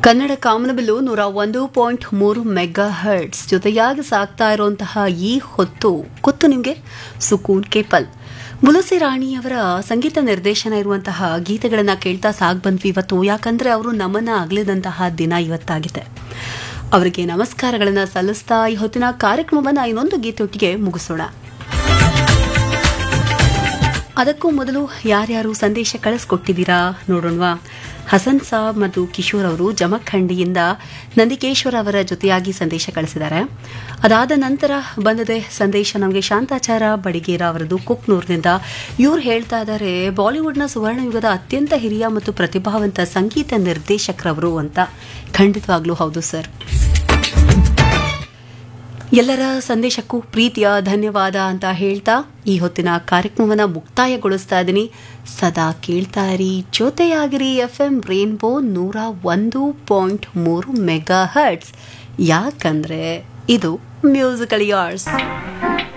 ಕನ್ನಡ ಕಾಮನಬಿಲ್ಲು ನೂರ ಒಂದು ಪಾಯಿಂಟ್ ಮೂರು ಮೆಗಾ ಹರ್ಟ್ಸ್ ಜೊತೆಯಾಗಿ ಸಾಗ್ತಾ ಇರುವಂತಹ ಈ ಹೊತ್ತು ಗೊತ್ತು ನಿಮಗೆ ಸುಕೂನ್ ಕೇಪಲ್ ಮುಲಸಿ ರಾಣಿಯವರ ಸಂಗೀತ ನಿರ್ದೇಶನ ಇರುವಂತಹ ಗೀತೆಗಳನ್ನು ಕೇಳ್ತಾ ಸಾಗ್ ಬಂದ್ವಿ ಇವತ್ತು ಯಾಕಂದ್ರೆ ಅವರು ನಮ್ಮನ್ನ ಅಗಲಿದಂತಹ ದಿನ ಇವತ್ತಾಗಿದೆ ಅವರಿಗೆ ನಮಸ್ಕಾರಗಳನ್ನು ಸಲ್ಲಿಸ್ತಾ ಈ ಹೊತ್ತಿನ ಕಾರ್ಯಕ್ರಮವನ್ನು ಇನ್ನೊಂದು ಗೀತೆಯೊಟ್ಟಿಗೆ ಮುಗಿಸೋಣ ಅದಕ್ಕೂ ಮೊದಲು ಯಾರ್ಯಾರು ಸಂದೇಶ ಕಳಿಸ್ಕೊಟ್ಟಿದ್ದೀರಾ ನೋಡೋಣವಾ ಹಸನ್ ಸಾಬ್ ಮತ್ತು ಕಿಶೋರ್ ಅವರು ಜಮಖಂಡಿಯಿಂದ ನಂದಿಕೇಶ್ವರ ಅವರ ಜೊತೆಯಾಗಿ ಸಂದೇಶ ಕಳಿಸಿದ್ದಾರೆ ಅದಾದ ನಂತರ ಬಂದದೆ ಸಂದೇಶ ನಮಗೆ ಶಾಂತಾಚಾರ ಬಡಿಗೇರ ಅವರದು ಕುಕ್ನೂರ್ನಿಂದ ಇವ್ರು ಹೇಳ್ತಾ ಇದ್ದಾರೆ ಬಾಲಿವುಡ್ನ ಸುವರ್ಣಯುಗದ ಅತ್ಯಂತ ಹಿರಿಯ ಮತ್ತು ಪ್ರತಿಭಾವಂತ ಸಂಗೀತ ನಿರ್ದೇಶಕರವರು ಅಂತ ಖಂಡಿತವಾಗ್ಲೂ ಹೌದು ಸರ್ ಎಲ್ಲರ ಸಂದೇಶಕ್ಕೂ ಪ್ರೀತಿಯ ಧನ್ಯವಾದ ಅಂತ ಹೇಳ್ತಾ ಈ ಹೊತ್ತಿನ ಕಾರ್ಯಕ್ರಮವನ್ನು ಮುಕ್ತಾಯಗೊಳಿಸ್ತಾ ಇದ್ದೀನಿ ಸದಾ ಕೇಳ್ತಾ ಇರಿ ಜೊತೆಯಾಗಿರಿ ಎಫ್ ಎಂ ರೇನ್ಬೋ ನೂರ ಒಂದು ಪಾಯಿಂಟ್ ಮೂರು ಮೆಗಾ ಹರ್ಟ್ಸ್ ಯಾಕಂದ್ರೆ ಇದು ಮ್ಯೂಸಿಕಲ್ ಯಾರ್ಸ್